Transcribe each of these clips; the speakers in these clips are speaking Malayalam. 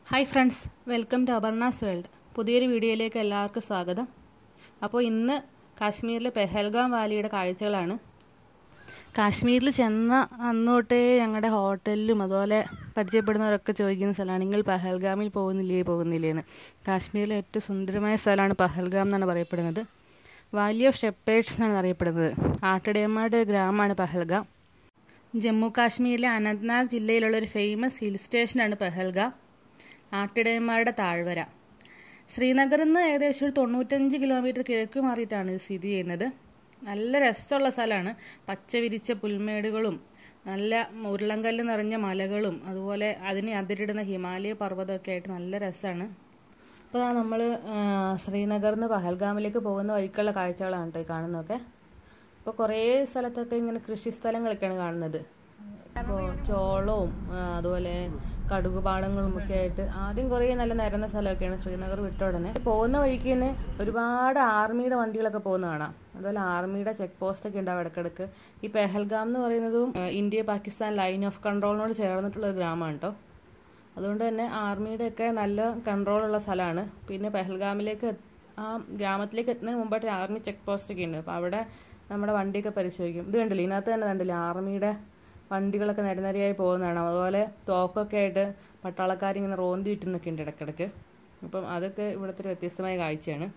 Hi friends welcome to Aparna's world പുതിയൊരു വീഡിയോയിലേക്ക് എല്ലാവർക്കും സ്വാഗതം അപ്പോൾ ഇന്ന് കാശ്മീരിലെ പെഹൽഗാം വാലിയുടെ കാഴ്ചകളാണ് കാശ്മീരിൽ ചെന്ന അന്ന് തൊട്ടേ ഞങ്ങളുടെ ഹോട്ടലിലും അതുപോലെ പരിചയപ്പെടുന്നവരൊക്കെ ചോദിക്കുന്ന സ്ഥലമാണ് നിങ്ങൾ പഹൽഗാമിൽ പോകുന്നില്ലേ പോകുന്നില്ലേ എന്ന് കാശ്മീരിലെ ഏറ്റവും സുന്ദരമായ സ്ഥലമാണ് പഹൽഗാം എന്നാണ് പറയപ്പെടുന്നത് വാലി ഓഫ് ഷെപ്പേഴ്സ് എന്നാണ് അറിയപ്പെടുന്നത് ആട്ടിടയന്മാരുടെ ഒരു ഗ്രാമമാണ് പഹൽഗാം ജമ്മു കാശ്മീരിലെ അനന്ത്നാഗ് ജില്ലയിലുള്ള ഒരു ഫേമസ് ഹിൽ സ്റ്റേഷനാണ് പഹൽഗാം ആട്ടിടയന്മാരുടെ താഴ്വര ശ്രീനഗറിൽ നിന്ന് ഏകദേശം ഒരു തൊണ്ണൂറ്റഞ്ച് കിലോമീറ്റർ കിഴക്ക് മാറിയിട്ടാണ് ഇത് സ്ഥിതി ചെയ്യുന്നത് നല്ല രസമുള്ള സ്ഥലമാണ് പച്ച വിരിച്ച പുൽമേടുകളും നല്ല ഉരുളങ്കല്ല് നിറഞ്ഞ മലകളും അതുപോലെ അതിന് അതിരിടുന്ന ഹിമാലയ പർവ്വതമൊക്കെ ആയിട്ട് നല്ല രസമാണ് അപ്പോൾ നമ്മൾ ശ്രീനഗറിൽ നിന്ന് പഹൽഗാമിലേക്ക് പോകുന്ന വഴിക്കുള്ള കാഴ്ചകളാണ് കേട്ടോ ഈ കാണുന്നതൊക്കെ ഇപ്പോൾ കുറേ സ്ഥലത്തൊക്കെ ഇങ്ങനെ കൃഷി സ്ഥലങ്ങളൊക്കെയാണ് കാണുന്നത് ഇപ്പോൾ ചോളവും ആ, അതുപോലെ കടുക് പാടങ്ങളും ഒക്കെ ആയിട്ട് ആദ്യം കുറേ നല്ല നിരന്ന സ്ഥലമൊക്കെയാണ് ശ്രീനഗർ വിട്ട ഉടനെ പോകുന്ന വഴിക്ക് തന്നെ ഒരുപാട് ആർമിയുടെ വണ്ടികളൊക്കെ പോകുന്ന കാണാം അതുപോലെ ആർമിയുടെ ചെക്ക് പോസ്റ്റ് ഒക്കെ ഉണ്ടാവും ഇടക്കിടക്ക് ഈ പെഹൽഗാം എന്ന് പറയുന്നതും ആ, ഇന്ത്യ പാകിസ്ഥാൻ ലൈൻ ഓഫ് കൺട്രോളിനോട് ചേർന്നിട്ടുള്ള ഒരു ഗ്രാമമാണ് കേട്ടോ അതുകൊണ്ട് തന്നെ ആർമിയുടെ ഒക്കെ നല്ല കൺട്രോളുള്ള സ്ഥലമാണ് പിന്നെ പെഹൽഗാമിലേക്ക് എത്ത്- ആ ഗ്രാമത്തിലേക്ക് എത്തുന്നതിന് മുമ്പായിട്ട് ആർമി ചെക്ക് പോസ്റ്റ് ഒക്കെ ഉണ്ട് അപ്പോൾ അവിടെ നമ്മുടെ വണ്ടിയൊക്കെ പരിശോധിക്കും ഇത് കണ്ടില്ലേ ഇതിനകത്ത് തന്നെ കണ്ടില്ലേ ആർമിയുടെ വണ്ടികളൊക്കെ നിരനിരയായി പോകുന്നതാണ് അതുപോലെ തോക്കൊക്കെ ആയിട്ട് പട്ടാളക്കാരിങ്ങനെ റോന്തി വിറ്റുന്നൊക്കെ ഉണ്ട് ഇടയ്ക്കിടയ്ക്ക് അപ്പം അതൊക്കെ ഇവിടുത്തെ ഒരു വ്യത്യസ്തമായ കാഴ്ചയാണ്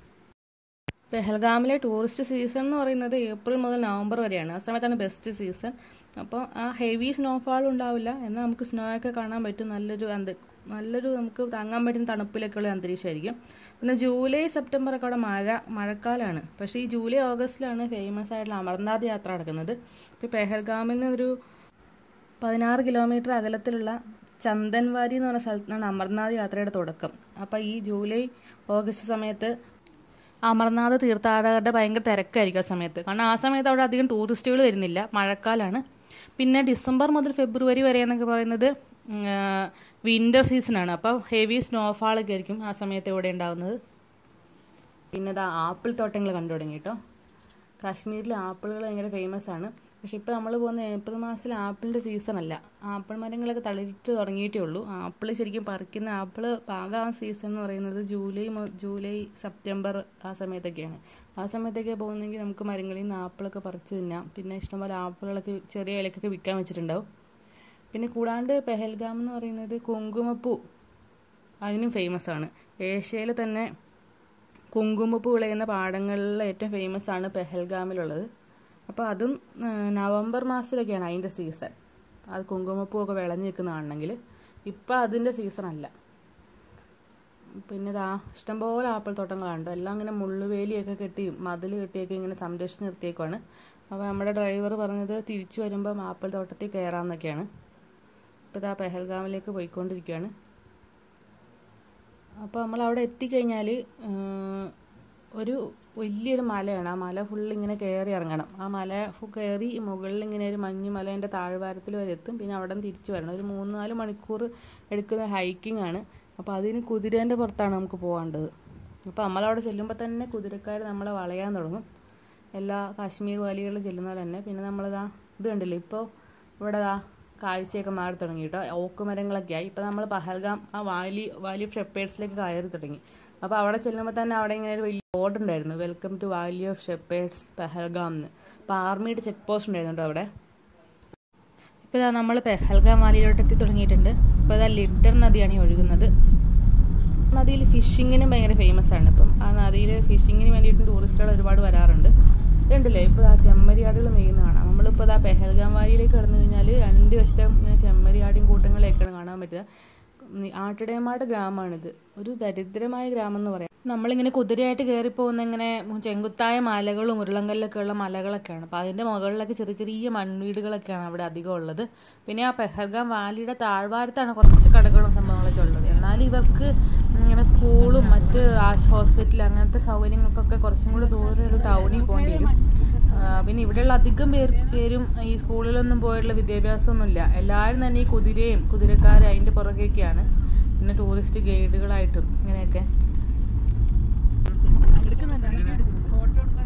പെഹൽഗാമിലെ ടൂറിസ്റ്റ് സീസൺ എന്ന് പറയുന്നത് ഏപ്രിൽ മുതൽ നവംബർ വരെയാണ് ആ സമയത്താണ് ബെസ്റ്റ് സീസൺ അപ്പോൾ ആ ഹെവി സ്നോഫാൾ ഉണ്ടാവില്ല എന്നാൽ നമുക്ക് സ്നോ ഒക്കെ കാണാൻ പറ്റും നല്ലൊരു അന്ത നല്ലൊരു നമുക്ക് താങ്ങാൻ പറ്റുന്ന തണുപ്പിലൊക്കെയുള്ള അന്തരീക്ഷമായിരിക്കും പിന്നെ ജൂലൈ സെപ്റ്റംബർ ഒക്കെ അവിടെ മഴ മഴക്കാലമാണ് പക്ഷേ ഈ ജൂലൈ ഓഗസ്റ്റിലാണ് ഫേമസ് ആയിട്ടുള്ള അമർനാഥ് യാത്ര നടക്കുന്നത് ഇപ്പോൾ പെഹൽഗാമിൽ നിന്നൊരു പതിനാറ് കിലോമീറ്റർ അകലത്തിലുള്ള ചന്ദൻവാരി എന്ന് പറഞ്ഞ സ്ഥലത്താണ് അമർനാഥ് യാത്രയുടെ തുടക്കം അപ്പോൾ ഈ ജൂലൈ ഓഗസ്റ്റ് സമയത്ത് അമർനാഥ് തീർത്ഥാടകരുടെ ഭയങ്കര തിരക്കായിരിക്കും ആ സമയത്ത് കാരണം ആ സമയത്ത് അവിടെ അധികം ടൂറിസ്റ്റുകൾ വരുന്നില്ല മഴക്കാലമാണ് പിന്നെ ഡിസംബർ മുതൽ ഫെബ്രുവരി വരെ എന്നൊക്കെ പറയുന്നത് വിൻ്റർ സീസണാണ് അപ്പോൾ ഹെവി സ്നോഫാളൊക്കെ ആയിരിക്കും ആ സമയത്ത് ഇവിടെ ഉണ്ടാകുന്നത് പിന്നെ ഇതാ ആപ്പിൾ തോട്ടങ്ങൾ കണ്ടു തുടങ്ങി കേട്ടോ കാശ്മീരിൽ ആപ്പിളുകൾ ഭയങ്കര ഫേമസ് ആണ് പക്ഷെ ഇപ്പോൾ നമ്മൾ പോകുന്ന ഏപ്രിൽ മാസത്തിൽ ആപ്പിളിൻ്റെ സീസൺ അല്ല ആപ്പിൾ മരങ്ങളൊക്കെ തളിരിട്ട് തുടങ്ങിയിട്ടേ ഉള്ളൂ ആപ്പിൾ ശരിക്കും പറിക്കുന്ന ആപ്പിൾ പാകാൻ സീസൺ എന്ന് പറയുന്നത് ജൂലൈ മു- ജൂലൈ സെപ്റ്റംബർ ആ സമയത്തൊക്കെയാണ് ആ സമയത്തൊക്കെ പോകുന്നെങ്കിൽ നമുക്ക് മരങ്ങളിൽ നിന്ന് ആപ്പിളൊക്കെ പറിച്ച് തിന്നാം പിന്നെ ഇഷ്ടംപോലെ ആപ്പിളുകളൊക്കെ ചെറിയ ഇലക്കൊക്കെ വിൽക്കാൻ വെച്ചിട്ടുണ്ടാവും പിന്നെ കൂടാണ്ട് പെഹൽഗാം എന്ന് പറയുന്നത് കുങ്കുമപ്പൂ അതിനും ഫേമസ് ആണ് ഏഷ്യയിൽ തന്നെ കുങ്കുമപ്പൂ വിളയുന്ന പാടങ്ങളിൽ ഏറ്റവും ഫേമസ് ആണ് പെഹൽഗാമിലുള്ളത് അപ്പോൾ അതും ആ, നവംബർ മാസത്തിലൊക്കെയാണ് അതിൻ്റെ സീസൺ അത് കുങ്കുമപ്പൂ ഒക്കെ വിളഞ്ഞ് നിൽക്കുന്ന കാണണമെങ്കിൽ ഇപ്പം അതിൻ്റെ സീസൺ അല്ല പിന്നെ ഇതാ ഇഷ്ടംപോലെ ആപ്പിൾ തോട്ടങ്ങളുണ്ട് എല്ലാം ഇങ്ങനെ മുള്ളുവേലിയൊക്കെ കെട്ടി മതിൽ കെട്ടിയൊക്കെ ഇങ്ങനെ സംരക്ഷിച്ച് നിർത്തിയേക്കുവാണ് അപ്പോൾ നമ്മുടെ ഡ്രൈവർ പറഞ്ഞത് തിരിച്ചു വരുമ്പം ആപ്പിൾ തോട്ടത്തിൽ കയറാമെന്നൊക്കെയാണ് ഇപ്പോൾ ഇതാ പെഹൽഗാമിലേക്ക് പോയിക്കൊണ്ടിരിക്കുകയാണ് അപ്പോൾ നമ്മൾ അവിടെ എത്തിക്കഴിഞ്ഞാൽ ഒരു വലിയൊരു മലയാണ് ആ മല ഫുള്ള് ഇങ്ങനെ കയറി ഇറങ്ങണം ആ മല ഫു- കയറി മുകളിൽ ഇങ്ങനെ ഒരു മഞ്ഞ് മലേൻ്റെ താഴ്വാരത്തിൽ വരെ എത്തും പിന്നെ അവിടെ നിന്ന് തിരിച്ചു വരണം ഒരു മൂന്ന് നാല് മണിക്കൂർ എടുക്കുന്ന ഹൈക്കിംഗ് ആണ് അപ്പോൾ അതിന് കുതിരേൻ്റെ പുറത്താണ് നമുക്ക് പോകേണ്ടത് അപ്പോൾ നമ്മളവിടെ ചെല്ലുമ്പോൾ തന്നെ കുതിരക്കാർ നമ്മളെ വളയാൻ തുടങ്ങും എല്ലാ കാശ്മീർ വാലികളിൽ ചെല്ലുന്ന പോലെ തന്നെ പിന്നെ നമ്മളിതാ ഇത് കണ്ടില്ലേ ഇപ്പോൾ ഇവിടെ ദാ കാഴ്ചയൊക്കെ മാറി തുടങ്ങി കേട്ടോ ഓക്ക് മരങ്ങളൊക്കെ ആയി ഇപ്പോൾ നമ്മൾ പഹൽഗാം ആ വാലി വാലി ഓഫ് ഷെപ്പേഴ്സിലേക്ക് കയറി തുടങ്ങി അപ്പോൾ അവിടെ ചെല്ലുമ്പോൾ തന്നെ അവിടെ ഇങ്ങനെ ഒരു വലിയ ബോർഡ് ഉണ്ടായിരുന്നു welcome to valley of shepherds Pahalgam എന്ന് അപ്പോൾ ആർമിയുടെ ചെക്ക് പോസ്റ്റ് ഉണ്ടായിരുന്നു കേട്ടോ അവിടെ ഇപ്പോൾ ഇതാ നമ്മൾ പെഹൽഗാം വാലിയിലോട്ട് എത്തി തുടങ്ങിയിട്ടുണ്ട് ഇപ്പോൾ ഇതാ ലിഡർ നദിയാണ് ഈ ഒഴുകുന്നത് നദിയിൽ ഫിഷിങ്ങിനും ഭയങ്കര ഫേമസ് ആണ് ഇപ്പം ആ നദിയിൽ ഫിഷിങ്ങിന് വേണ്ടിയിട്ട് ടൂറിസ്റ്റുകൾ ഒരുപാട് വരാറുണ്ട് ഇതുണ്ടല്ലേ ഇപ്പോൾ ആ ചെമ്മരിയാടുകൾ മെയ്യുന്ന കാണാം നമ്മളിപ്പോൾ ഇതാ പെഹൽഗാം വാലിയിലേക്ക് കടന്നു കഴിഞ്ഞാൽ രണ്ട് വശത്തെ ഇങ്ങനെ ചെമ്മരിയാടിയും കൂട്ടങ്ങളെയൊക്കെയാണ് കാണാൻ പറ്റുക ഉം, ആട്ടിടയന്മാരുടെ ഗ്രാമമാണിത് ഒരു ദരിദ്രമായ ഗ്രാമം എന്ന് പറയാം നമ്മളിങ്ങനെ കുതിരയായിട്ട് കയറി പോകുന്ന ഇങ്ങനെ ചെങ്കുത്തായ മലകളും ഉരുളങ്കല്ലൊക്കെ ഉള്ള മലകളൊക്കെയാണ് അപ്പോൾ അതിൻ്റെ മുകളിലൊക്കെ ചെറിയ ചെറിയ മൺവീടുകളൊക്കെയാണ് അവിടെ അധികം ഉള്ളത് പിന്നെ ആ പെഹൽഗാം വാലിയുടെ താഴ്വാരത്താണ് കുറച്ച് കടകളും സംഭവങ്ങളൊക്കെ ഉള്ളത് എന്നാൽ ഇവർക്ക് ഇങ്ങനെ സ്കൂളും മറ്റ് ആശ് ഹോസ്പിറ്റൽ അങ്ങനത്തെ സൗകര്യങ്ങൾക്കൊക്കെ കുറച്ചും കൂടി ദൂരെ ഒരു ടൗണിൽ പോകേണ്ടി വരും ആ, പിന്നെ ഇവിടെയുള്ള അധികം പേർ പേരും ഈ സ്കൂളിലൊന്നും പോയിട്ടുള്ള വിദ്യാഭ്യാസമൊന്നുമില്ല എല്ലാവരും തന്നെ ഈ കുതിരയും കുതിരക്കാരും അതിൻ്റെ പുറകെയൊക്കെയാണ് പിന്നെ ടൂറിസ്റ്റ് ഗൈഡുകളായിട്ടും ഇങ്ങനെയൊക്കെ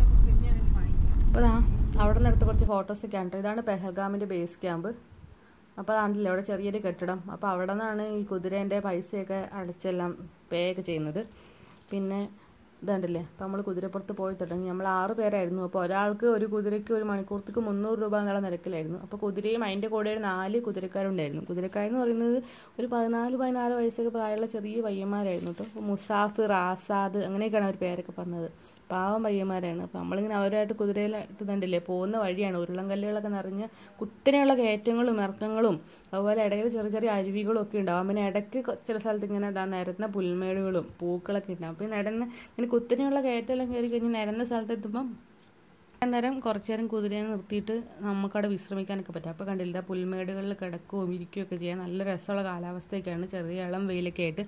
അപ്പോൾ ദാ അവിടെ നിന്ന് എടുത്ത കുറച്ച് ഫോട്ടോസൊക്കെ ആണ് ട്ടോ. ഇതാണ് പെഹൽഗാമിൻ്റെ ബേസ് ക്യാമ്പ് അപ്പോൾ അതാണ്ടില്ല അവിടെ ചെറിയൊരു കെട്ടിടം അപ്പോൾ അവിടെ നിന്നാണ് ഈ കുതിരേൻ്റെ പൈസയൊക്കെ അടച്ചെല്ലാം പേ ഒക്കെ ചെയ്യുന്നത് പിന്നെ ഇതാണ്ടില്ലേ അപ്പോൾ നമ്മൾ കുതിരപ്പുറത്ത് പോയി തുടങ്ങി നമ്മൾ ആറ് പേരായിരുന്നു അപ്പോൾ ഒരാൾക്ക് ഒരു കുതിരയ്ക്ക് ഒരു മണിക്കൂർത്തേക്ക് മുന്നൂറ് രൂപ എന്നുള്ള നിരക്കിലായിരുന്നു അപ്പോൾ കുതിരയും അതിൻ്റെ കൂടെ ഒരു നാല് കുതിരക്കാരുണ്ടായിരുന്നു കുതിരക്കാരെന്ന് പറയുന്നത് ഒരു പതിനാല് പതിനാല് വയസ്സൊക്കെ പ്രായമുള്ള ചെറിയ പയ്യന്മാരായിരുന്നു കേട്ടോ അപ്പോൾ മുസാഫിർ ആസാദ് അങ്ങനെയൊക്കെയാണ് അവർ പേരൊക്കെ പറഞ്ഞത് പാവം പയ്യന്മാരാണ് അപ്പോൾ നമ്മളിങ്ങനെ അവരായിട്ട് കുതിരയിലായിട്ട് കണ്ടില്ലേ പോകുന്ന വഴിയാണ് ഉരുളൻകല്ലുകളൊക്കെ നിറഞ്ഞ് കുത്തനെയുള്ള കയറ്റങ്ങളും ഇറക്കങ്ങളും അതുപോലെ ഇടയിൽ ചെറിയ ചെറിയ അരുവികളും ഒക്കെ ഉണ്ടാവും പിന്നെ ഇടയ്ക്ക് ചില സ്ഥലത്ത് ഇങ്ങനെ ഇതാ നിരന്ന പുൽമേടുകളും പൂക്കളൊക്കെ ഉണ്ടാവും അപ്പോൾ ഈ നിരന്ന ഇങ്ങനെ കുത്തനെയുള്ള കയറ്റമെല്ലാം കയറി കഴിഞ്ഞ് നിരന്ന സ്ഥലത്ത് എത്തുമ്പം അന്നേരം കുറച്ച് നേരം കുതിരയെ നിർത്തിയിട്ട് നമുക്കവിടെ വിശ്രമിക്കാനൊക്കെ പറ്റും അപ്പോൾ കണ്ടില്ല പുൽമേടുകളിൽ കിടക്കുകയും ഇരിക്കുകയൊക്കെ ചെയ്യാൻ നല്ല രസമുള്ള കാലാവസ്ഥയൊക്കെയാണ് ചെറിയ ഇളം വെയിലൊക്കെ ആയിട്ട്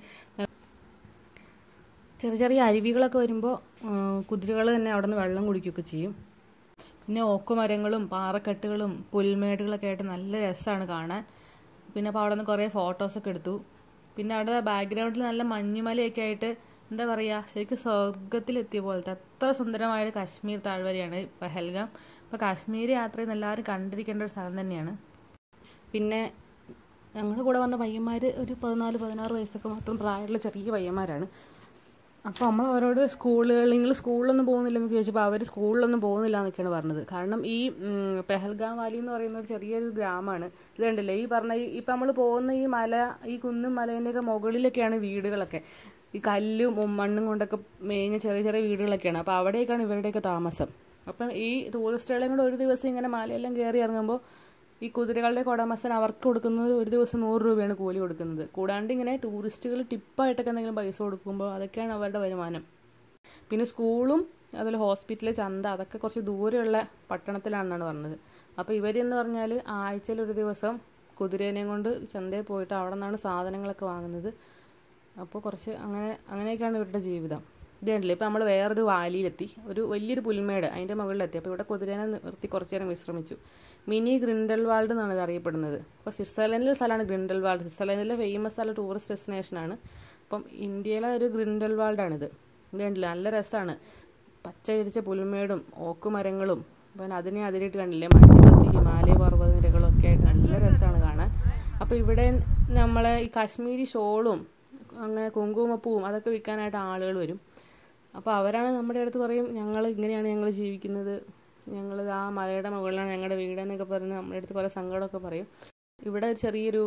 ചെറിയ ചെറിയ അരുവികളൊക്കെ വരുമ്പോൾ കുതിരകൾ തന്നെ അവിടെ നിന്ന് വെള്ളം കുടിക്കുകയൊക്കെ ചെയ്യും പിന്നെ ഓക്കുമരങ്ങളും പാറക്കെട്ടുകളും പുൽമേടുകളൊക്കെ ആയിട്ട് നല്ല രസമാണ് കാണാൻ പിന്നെ അപ്പോൾ അവിടെ നിന്ന് കുറേ ഫോട്ടോസൊക്കെ എടുത്തു പിന്നെ അവിടെ ബാക്ക്ഗ്രൗണ്ടിൽ നല്ല മഞ്ഞുമലയൊക്കെ ആയിട്ട് എന്താ പറയുക ശരിക്കും സ്വർഗത്തിലെത്തിയ പോലത്തെ അത്ര സുന്ദരമായ ഒരു കാശ്മീർ താഴ്വരയാണ് പഹൽഗാം അപ്പോൾ കാശ്മീർ യാത്ര ചെയ്യുന്ന എല്ലാവരും കണ്ടിരിക്കേണ്ട ഒരു സ്ഥലം തന്നെയാണ് പിന്നെ ഞങ്ങളുടെ കൂടെ വന്ന പയ്യന്മാർ ഒരു പതിനാല് പതിനാറ് വയസ്സൊക്കെ മാത്രം പ്രായമുള്ള ചെറിയ പയ്യന്മാരാണ് അപ്പോൾ നമ്മൾ അവരോട് സ്കൂളുകളിൽ നിങ്ങൾ സ്കൂളിലൊന്നും പോകുന്നില്ലെന്ന് ചോദിച്ചപ്പോൾ അവർ സ്കൂളിലൊന്നും പോകുന്നില്ല എന്നൊക്കെയാണ് പറഞ്ഞത് കാരണം ഈ പെഹൽഗാം വാലി എന്ന് പറയുന്ന ഒരു ചെറിയൊരു ഗ്രാമമാണ് ഇത് കണ്ടില്ലേ ഈ പറഞ്ഞ ഈ ഇപ്പം നമ്മൾ പോകുന്ന ഈ മല ഈ കുന്നും മലേൻ്റെയൊക്കെ മുകളിലൊക്കെയാണ് വീടുകളൊക്കെ ഈ കല്ലും മണ്ണും കൊണ്ടൊക്കെ മേഞ്ഞ ചെറിയ ചെറിയ വീടുകളൊക്കെയാണ് അപ്പോൾ അവിടേക്കാണ് ഇവരുടെയൊക്കെ താമസം അപ്പം ഈ ടൂറിസ്റ്റുകളെയും കൂടെ ഒരു ദിവസം ഇങ്ങനെ മലയെല്ലാം കയറി ഇറങ്ങുമ്പോൾ ഈ കുതിരകളുടെ ഉടമസ്ഥൻ അവർക്ക് കൊടുക്കുന്നത് ഒരു ദിവസം നൂറ് രൂപയാണ് കൂലി കൊടുക്കുന്നത് കൂടാണ്ട് ഇങ്ങനെ ടൂറിസ്റ്റുകൾ ടിപ്പായിട്ടൊക്കെ എന്തെങ്കിലും പൈസ കൊടുക്കുമ്പോൾ അതൊക്കെയാണ് അവരുടെ വരുമാനം പിന്നെ സ്കൂളും അതുപോലെ ഹോസ്പിറ്റല് ചന്ത അതൊക്കെ കുറച്ച് ദൂരെയുള്ള പട്ടണത്തിലാണെന്നാണ് പറഞ്ഞത് അപ്പോൾ ഇവരെന്ന് പറഞ്ഞാൽ ആഴ്ചയിൽ ഒരു ദിവസം കുതിരേനെയും കൊണ്ട് ചന്തയിൽ പോയിട്ട് അവിടെ നിന്നാണ് സാധനങ്ങളൊക്കെ വാങ്ങുന്നത് അപ്പോൾ കുറച്ച് അങ്ങനെ അങ്ങനെയൊക്കെയാണ് ഇവരുടെ ജീവിതം ഇത് കണ്ടില്ലേ ഇപ്പോൾ നമ്മൾ വേറൊരു വാലിയിലെത്തി ഒരു വലിയൊരു പുൽമേട് അതിൻ്റെ മുകളിലെത്തി അപ്പോൾ ഇവിടെ കുതിരേനെ നിർത്തി കുറച്ച് നേരം വിശ്രമിച്ചു മിനി ഗ്രിൻഡൽവാൾഡ് എന്നാണ് ഇത് അറിയപ്പെടുന്നത് അപ്പോൾ സ്വിറ്റ്സർലൻഡിലെ സ്ഥലമാണ് ഗ്രിൻഡൽവാൾഡ് സ്വിറ്റ്സർലൻഡിലെ ഫേമസ് ആയ ടൂറിസ്റ്റ് ഡെസ്റ്റിനേഷനാണ് അപ്പം ഇന്ത്യയിലെ ഒരു ഗ്രിൻഡൽവാൾഡാണിത് ഇത് കണ്ടില്ല നല്ല രസമാണ് പച്ച വിരിച്ച പുൽമേടും ഓക്കുമരങ്ങളും പിന്നെ അതിനെ അതിരിട്ട് കണ്ടില്ലേ മഞ്ഞ് പച്ച ഹിമാലയ പർവ്വതനിരകളും ഒക്കെ ആയിട്ട് നല്ല രസമാണ് കാണാൻ അപ്പോൾ ഇവിടെ നമ്മളെ ഈ കാശ്മീരി ഷോളും അങ്ങനെ കുങ്കുമപ്പൂവും അതൊക്കെ വിൽക്കാനായിട്ട് ആളുകൾ വരും അപ്പോൾ അവരാണ് നമ്മുടെ അടുത്ത് പറയും ഞങ്ങൾ ഇങ്ങനെയാണ് ഞങ്ങൾ ജീവിക്കുന്നത് ഞങ്ങൾ ആ മലയുടെ മുകളിലാണ് ഞങ്ങളുടെ വീടെന്നൊക്കെ പറഞ്ഞ് നമ്മുടെ അടുത്ത് കുറേ സങ്കടമൊക്കെ പറയും ഇവിടെ ചെറിയൊരു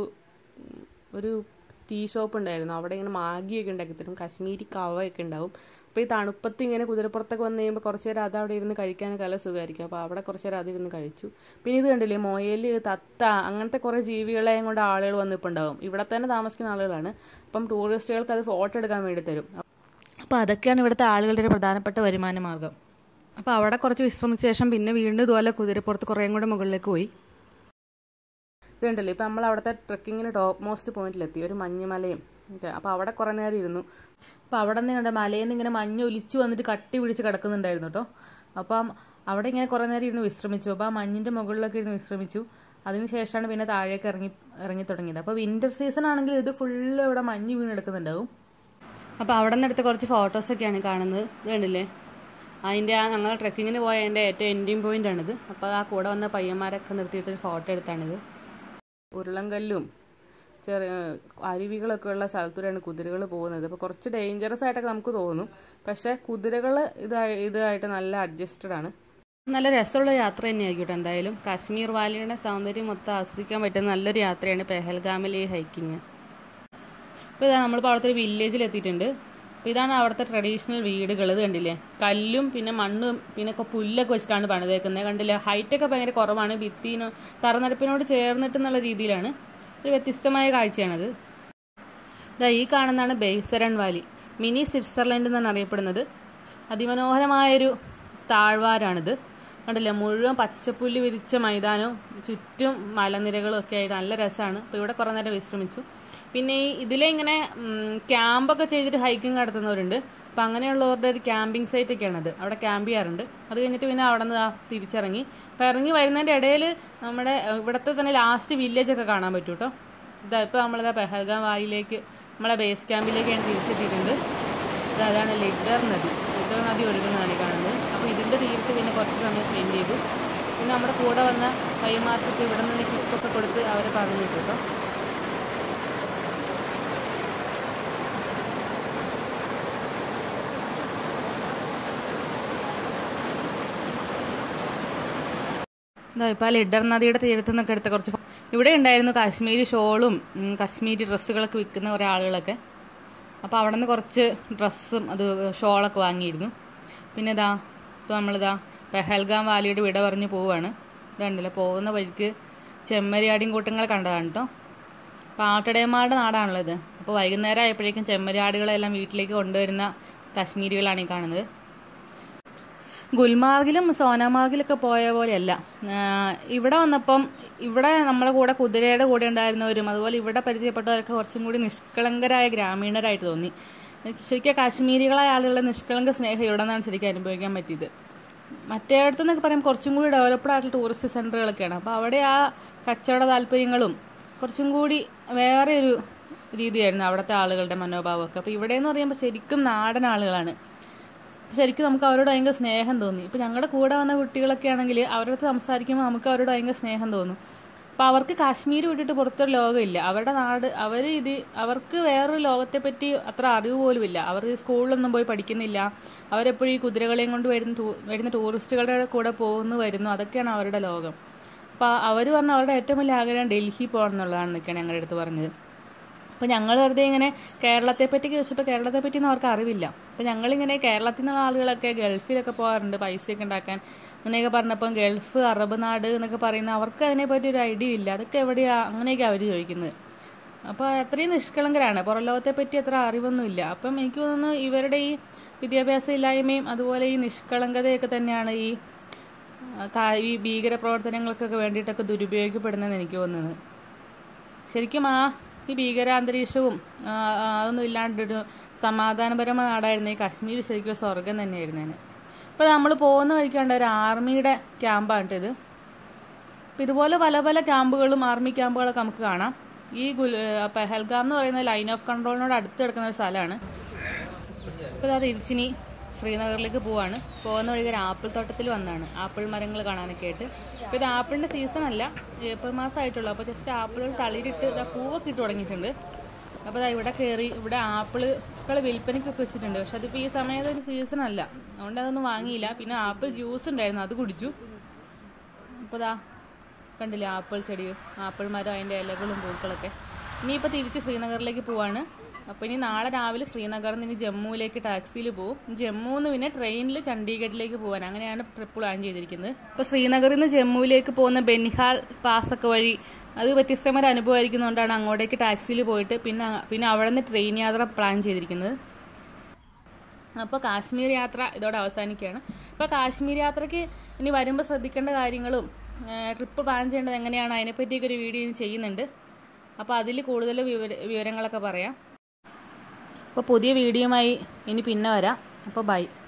ഒരു ടീ ഷോപ്പ് ഉണ്ടായിരുന്നു അവിടെ ഇങ്ങനെ മാഗിയൊക്കെ ഉണ്ടാക്കി തരും കാശ്മീരി കവയൊക്കെ ഉണ്ടാവും അപ്പോൾ ഈ തണുപ്പത്ത് ഇങ്ങനെ കുതിരപ്പുറത്തൊക്കെ വന്നു കഴിയുമ്പോൾ കുറച്ച് നേരം അത് അവിടെ ഇരുന്ന് കഴിക്കാനൊക്കെ നല്ല സുഖമായിരിക്കും അപ്പോൾ അവിടെ കുറച്ച് നേരം അതിരുന്ന് കഴിച്ചു പിന്നെ ഇത് കണ്ടില്ലേ മൊയൽ തത്ത അങ്ങനത്തെ കുറേ ജീവികളെയും കൊണ്ട് ആളുകൾ വന്നിപ്പോൾ ഉണ്ടാവും ഇവിടെ തന്നെ താമസിക്കുന്ന ആളുകളാണ് അപ്പം ടൂറിസ്റ്റുകൾക്ക് അത് ഫോട്ടോ എടുക്കാൻ വേണ്ടി തരും അപ്പോൾ അതൊക്കെയാണ് ഇവിടുത്തെ ആളുകളുടെ ഒരു പ്രധാനപ്പെട്ട വരുമാന മാർഗം അപ്പോൾ അവിടെ കുറച്ച് വിശ്രമിച്ച ശേഷം പിന്നെ വീണ്ടും ഇതുപോലെ കുതിരപ്പുറത്ത് കുറേയും കൂടെ മുകളിലേക്ക് പോയി ഇതുണ്ടല്ലോ ഇപ്പം നമ്മൾ അവിടുത്തെ ട്രക്കിങ്ങിന് ടോപ്പ് മോസ്റ്റ് പോയിന്റിലെത്തി ഒരു മഞ്ഞുമലയും അപ്പോൾ അവിടെ കുറേ നേരം ഇരുന്നു അപ്പോൾ അവിടെ നിന്ന് കണ്ട മലയിൽ നിന്ന് ഇങ്ങനെ മഞ്ഞ് ഒലിച്ച് വന്നിട്ട് കട്ടി പിടിച്ച് കിടക്കുന്നുണ്ടായിരുന്നു കേട്ടോ അപ്പം അവിടെ ഇങ്ങനെ കുറേ നേരം ഇരുന്ന് വിശ്രമിച്ചു അപ്പോൾ ആ മഞ്ഞിൻ്റെ മുകളിലൊക്കെ ഇരുന്ന് വിശ്രമിച്ചു അതിനുശേഷമാണ് പിന്നെ താഴേക്ക് ഇറങ്ങി ഇറങ്ങി തുടങ്ങിയത് അപ്പോൾ വിൻ്റർ സീസൺ ആണെങ്കിൽ ഇത് ഫുള്ള് ഇവിടെ മഞ്ഞ് വീണെടുക്കുന്നുണ്ടാവും അപ്പോൾ അവിടെ നിന്ന് എടുത്ത കുറച്ച് ഫോട്ടോസൊക്കെയാണ് കാണുന്നത് ഇത് കണ്ടില്ലേ അതിൻ്റെ ആ ഞങ്ങൾ ട്രക്കിങ്ങിന് പോയ എൻ്റെ ഏറ്റവും എൻഡിങ് പോയിൻ്റ് ആണിത് അപ്പോൾ ആ കൂടെ വന്ന പയ്യന്മാരൊക്കെ നിർത്തിയിട്ടൊരു ഫോട്ടോ എടുത്താണിത് ഉരുളങ്കല്ലും ചെറിയ അരുവികളൊക്കെ ഉള്ള സ്ഥലത്തൂടെയാണ് കുതിരകൾ പോകുന്നത് അപ്പോൾ കുറച്ച് ഡേഞ്ചറസ് ആയിട്ടൊക്കെ നമുക്ക് തോന്നും പക്ഷേ കുതിരകൾ ഇതായി ഇതായിട്ട് നല്ല അഡ്ജസ്റ്റഡ് ആണ് നല്ല രസമുള്ള യാത്ര തന്നെയായിരിക്കും കേട്ടോ എന്തായാലും കാശ്മീർ വാലിയുടെ സൗന്ദര്യം മൊത്തം ആസ്വദിക്കാൻ പറ്റുന്ന നല്ലൊരു യാത്രയാണ് പെഹൽഗാമിലെ ഈ ഹൈക്കിങ് ഇപ്പോൾ ഇതാ നമ്മളിപ്പോൾ അവിടുത്തെ ഒരു വില്ലേജിൽ എത്തിയിട്ടുണ്ട് അപ്പോൾ ഇതാണ് അവിടുത്തെ ട്രഡീഷണൽ വീടുകൾ ഇത് കണ്ടില്ലേ കല്ലും പിന്നെ മണ്ണും പിന്നെ ഒക്കെ പുല്ലൊക്കെ വെച്ചിട്ടാണ് പണിതേക്കുന്നത് കണ്ടില്ലേ ഹൈറ്റൊക്കെ ഭയങ്കര കുറവാണ് ഭിത്തിനോ തറനിരപ്പിനോട് ചേർന്നിട്ട് എന്നുള്ള രീതിയിലാണ് ഒരു വ്യത്യസ്തമായ കാഴ്ചയാണത് ഇതാ ഈ കാണുന്നതാണ് ബേസരൺ വാലി മിനി സ്വിറ്റ്സർലൻഡ് എന്നാണ് അറിയപ്പെടുന്നത് അതിമനോഹരമായൊരു താഴ്വാരാണിത് കണ്ടില്ലേ മുഴുവൻ പച്ചപ്പുല്ല് വിരിച്ച മൈതാനവും ചുറ്റും മലനിരകളും ഒക്കെ ആയിട്ട് നല്ല രസമാണ് അപ്പോൾ ഇവിടെ കുറേ നേരം വിശ്രമിച്ചു പിന്നെ ഈ ഇതിലെ ഇങ്ങനെ ക്യാമ്പൊക്കെ ചെയ്തിട്ട് ഹൈക്കിംഗ് നടത്തുന്നവരുണ്ട് അപ്പം അങ്ങനെയുള്ളവരുടെ ഒരു ക്യാമ്പിംഗ് സൈറ്റ് ഒക്കെയാണത് അവിടെ ക്യാമ്പ് ചെയ്യാറുണ്ട് അത് കഴിഞ്ഞിട്ട് പിന്നെ അവിടെ നിന്ന് തിരിച്ചിറങ്ങി അപ്പോൾ ഇറങ്ങി വരുന്നതിൻ്റെ ഇടയിൽ നമ്മുടെ ഇവിടുത്തെ തന്നെ ലാസ്റ്റ് വില്ലേജ് ഒക്കെ കാണാൻ പറ്റും കേട്ടോ ഇതാ ഇപ്പോൾ നമ്മളിതാ പെഹൽഗാം വാലിയിലേക്ക് നമ്മളെ ബേസ് ക്യാമ്പിലേക്കാണ് തിരിച്ചെത്തിയിട്ടുണ്ട് ഇത് അതാണ് ലിഡർ നദി ലിഡർ നദി ഒഴുകുന്നതാണ് ഈ കാണുന്നത് അപ്പോൾ ഇതിൻ്റെ തീരത്ത് പിന്നെ കുറച്ച് സമയം സ്പെൻഡ് ചെയ്തു പിന്നെ നമ്മുടെ കൂടെ വന്ന പയ്യന്മാർക്കൊക്കെ ഇവിടെ നിന്ന് ടിപ്പൊക്കെ കൊടുത്ത് അവരെ പറഞ്ഞു വിട്ടു കേട്ടോ ഇതാ ഇപ്പോൾ ആ ലിഡർ നദിയുടെ തീരത്തു നിന്നൊക്കെ എടുത്ത കുറച്ച് ഫോ- ഇവിടെ ഉണ്ടായിരുന്നു കാശ്മീരി ഷോളും ഉം, കാശ്മീരി ഡ്രസ്സുകളൊക്കെ വിൽക്കുന്ന കുറേ ആളുകളൊക്കെ അപ്പോൾ അവിടെ നിന്ന് കുറച്ച് ഡ്രസ്സും അത് ഷോളൊക്കെ വാങ്ങിയിരുന്നു പിന്നെ ഇതാ ഇപ്പോൾ നമ്മളിതാ പെഹൽഗാം വാലിയുടെ വിട പറഞ്ഞ് പോവുകയാണ് ഇതുണ്ടല്ലോ പോകുന്ന വഴിക്ക് ചെമ്മരിയാടിയും കൂട്ടങ്ങൾ കണ്ടതാണ് കേട്ടോ അപ്പോൾ ആട്ടിടയന്മാരുടെ നാടാണല്ലോ ഇത് അപ്പോൾ വൈകുന്നേരം ആയപ്പോഴേക്കും ചെമ്മരിയാടുകളെല്ലാം വീട്ടിലേക്ക് കൊണ്ടുവരുന്ന കാശ്മീരികളാണ് ഈ കാണുന്നത് ഗുൽമാർഗിലും സോനാമാർഗിലൊക്കെ പോയ പോലെയല്ല ആ, ഇവിടെ വന്നപ്പം ഇവിടെ നമ്മളെ കൂടെ കുതിരയുടെ കൂടെ ഉണ്ടായിരുന്നവരും അതുപോലെ ഇവിടെ പരിചയപ്പെട്ടവരൊക്കെ കുറച്ചും കൂടി നിഷ്കളങ്കരായ ഗ്രാമീണരായിട്ട് തോന്നി ശരിക്കും കാശ്മീരികളായ ആളുകളുടെ നിഷ്കളങ്ക സ്നേഹം ഇവിടെ നിന്നാണ് ശരിക്കും അനുഭവിക്കാൻ പറ്റിയത് മറ്റേടത്തുനിന്നൊക്കെ പറയുമ്പോൾ കുറച്ചും കൂടി ഡെവലപ്ഡ് ആയിട്ടുള്ള ടൂറിസ്റ്റ് സെൻ്ററുകളൊക്കെയാണ് അപ്പോൾ അവിടെ ആ കച്ചവട താല്പര്യങ്ങളും കുറച്ചും കൂടി വേറെ ഒരു രീതിയായിരുന്നു അവിടുത്തെ ആളുകളുടെ മനോഭാവമൊക്കെ അപ്പോൾ ഇവിടെ എന്ന് പറയുമ്പോൾ ശരിക്കും നാടൻ ആളുകളാണ് അപ്പോൾ ശരിക്കും നമുക്ക് അവരോട് ഭയങ്കര സ്നേഹം തോന്നി ഇപ്പോൾ ഞങ്ങളുടെ കൂടെ വന്ന കുട്ടികളൊക്കെ ആണെങ്കിൽ അവരുടെ അടുത്ത് സംസാരിക്കുമ്പോൾ നമുക്ക് അവരോട് ഭയങ്കര സ്നേഹം തോന്നും അപ്പോൾ അവർക്ക് കാശ്മീർ വിട്ടിട്ട് പുറത്തൊരു ലോകമില്ല അവരുടെ നാട് അവർ ഇത് അവർക്ക് വേറൊരു ലോകത്തെ പറ്റി അത്ര അറിവ് പോലുമില്ല അവർ സ്കൂളിലൊന്നും പോയി പഠിക്കുന്നില്ല അവരെപ്പോഴും ഈ കുതിരകളെയും കൊണ്ട് വരുന്ന ടൂ- വരുന്ന ടൂറിസ്റ്റുകളുടെ കൂടെ പോകുന്നു വരുന്നു അതൊക്കെയാണ് അവരുടെ ലോകം അപ്പോൾ അവർ പറഞ്ഞ അവരുടെ ഏറ്റവും വലിയ ആഗ്രഹം ഡൽഹി പോകണം എന്നുള്ളതാണെന്നൊക്കെയാണ് ഞങ്ങളുടെ അടുത്ത് പറഞ്ഞത് അപ്പോൾ ഞങ്ങൾ വെറുതെ ഇങ്ങനെ കേരളത്തെ പറ്റി ചോദിച്ചപ്പോൾ കേരളത്തെ പറ്റിയൊന്നും അവർക്ക് അറിവില്ല അപ്പോൾ ഞങ്ങളിങ്ങനെ കേരളത്തിൽ നിന്നുള്ള ആളുകളൊക്കെ ഗൾഫിലൊക്കെ പോകാറുണ്ട് പൈസയൊക്കെ ഉണ്ടാക്കാൻ അങ്ങനെയൊക്കെ പറഞ്ഞപ്പം ഗൾഫ് അറബ് നാട് എന്നൊക്കെ പറയുന്ന അവർക്ക് അതിനെപ്പറ്റി ഒരു ഐഡിയ ഇല്ല അതൊക്കെ എവിടെയാ അങ്ങനെയൊക്കെ അവർ ചോദിക്കുന്നത് അപ്പോൾ അത്രയും നിഷ്കളങ്കരാണ് പുറം ലോകത്തെ പറ്റി അത്ര അറിവൊന്നുമില്ല അപ്പം എനിക്ക് തോന്നുന്നു ഇവരുടെ ഈ വിദ്യാഭ്യാസ ഇല്ലായ്മയും അതുപോലെ ഈ നിഷ്കളങ്കതയൊക്കെ തന്നെയാണ് ഈ ആ, കാ- ഈ ഭീകര പ്രവർത്തനങ്ങൾക്കൊക്കെ വേണ്ടിയിട്ടൊക്കെ ദുരുപയോഗിക്കപ്പെടുന്നതെന്ന് എനിക്ക് തോന്നുന്നത് ശരിക്കും ആ ഈ ഭീകരാന്തരീക്ഷവും ആ, ആ, അതൊന്നും ഇല്ലാണ്ടൊരു സമാധാനപരമായ നാടായിരുന്നു ഈ കാശ്മീർ ശരിക്കും ഒരു സ്വർഗം തന്നെയായിരുന്നു അതിന് ഇപ്പോൾ നമ്മൾ പോകുന്ന വഴിക്കാണ്ട് ഒരു ആർമിയുടെ ക്യാമ്പാണ് ഇത് അപ്പം ഇതുപോലെ പല പല ക്യാമ്പുകളും ആർമി ക്യാമ്പുകളൊക്കെ നമുക്ക് കാണാം ഈ ഗുൽ ആ, പെഹൽഗാം എന്ന് പറയുന്ന ലൈൻ ഓഫ് കൺട്രോളിനോട് അടുത്ത് കിടക്കുന്ന ഒരു സ്ഥലമാണ് ഇപ്പോൾ ഇതാ തിരിച്ചിനി ശ്രീനഗറിലേക്ക് പോവാണ് പോകുന്ന വഴി ഒരു ആപ്പിൾ തോട്ടത്തിൽ വന്നതാണ് ആപ്പിൾ മരങ്ങൾ കാണാനൊക്കെ ആയിട്ട് ഇപ്പോൾ ഇത് ആപ്പിളിൻ്റെ സീസൺ അല്ല ഏപ്രിൽ മാസം ആയിട്ടുള്ളൂ അപ്പോൾ ജസ്റ്റ് ആപ്പിളുകൾ തളിരിട്ട് ഇതാ പൂവൊക്കെ ഇട്ട് തുടങ്ങിയിട്ടുണ്ട് അപ്പോൾ ഇതാ ഇവിടെ കയറി ഇവിടെ ആപ്പിളുകൾ വിൽപ്പനയ്ക്കൊക്കെ വെച്ചിട്ടുണ്ട് പക്ഷെ അതിപ്പോൾ ഈ സമയത്ത് ഒരു സീസൺ അല്ല അതുകൊണ്ട് അതൊന്നും വാങ്ങിയില്ല പിന്നെ ആപ്പിൾ ജ്യൂസ് ഉണ്ടായിരുന്നു അത് കുടിച്ചു അപ്പോൾ ദാ കണ്ടില്ലേ ആപ്പിൾ ചെടി ആപ്പിൾ മരം അതിൻ്റെ ഇലകളും പൂക്കളൊക്കെ ഇനിയിപ്പോൾ തിരിച്ച് ശ്രീനഗറിലേക്ക് പോവാണ് അപ്പോൾ ഇനി നാളെ രാവിലെ ശ്രീനഗറിൽ നിന്ന് ഇനി ജമ്മുവിലേക്ക് ടാക്സിയിൽ പോകും ജമ്മുവിൽ നിന്ന് പിന്നെ ട്രെയിനിൽ ചണ്ഡീഗഡിലേക്ക് പോകാൻ അങ്ങനെയാണ് ട്രിപ്പ് പ്ലാൻ ചെയ്തിരിക്കുന്നത് ഇപ്പോൾ ശ്രീനഗറിൽ നിന്ന് ജമ്മുവിലേക്ക് പോകുന്ന ബെനിഹാൽ പാസൊക്കെ വഴി അത് വ്യത്യസ്തമായ ഒരു അനുഭവമായിരിക്കുന്നതുകൊണ്ടാണ് അങ്ങോട്ടേക്ക് ടാക്സിയിൽ പോയിട്ട് പിന്നെ പിന്നെ അവിടെ നിന്ന് ട്രെയിൻ യാത്ര പ്ലാൻ ചെയ്തിരിക്കുന്നത് അപ്പോൾ കാശ്മീർ യാത്ര ഇതോടെ അവസാനിക്കുകയാണ് അപ്പോൾ കാശ്മീർ യാത്രയ്ക്ക് ഇനി വരുമ്പോൾ ശ്രദ്ധിക്കേണ്ട കാര്യങ്ങളും ട്രിപ്പ് പ്ലാൻ ചെയ്യേണ്ടത് എങ്ങനെയാണ് അതിനെപ്പറ്റിയൊക്കെ ഒരു വീഡിയോ ഇനി ചെയ്യുന്നുണ്ട് അപ്പോൾ അതിൽ കൂടുതൽ വിവര വിവരങ്ങളൊക്കെ പറയാം അപ്പോൾ പുതിയ വീഡിയോയുമായി ഇനി പിന്നെ വരാം അപ്പോൾ ബൈ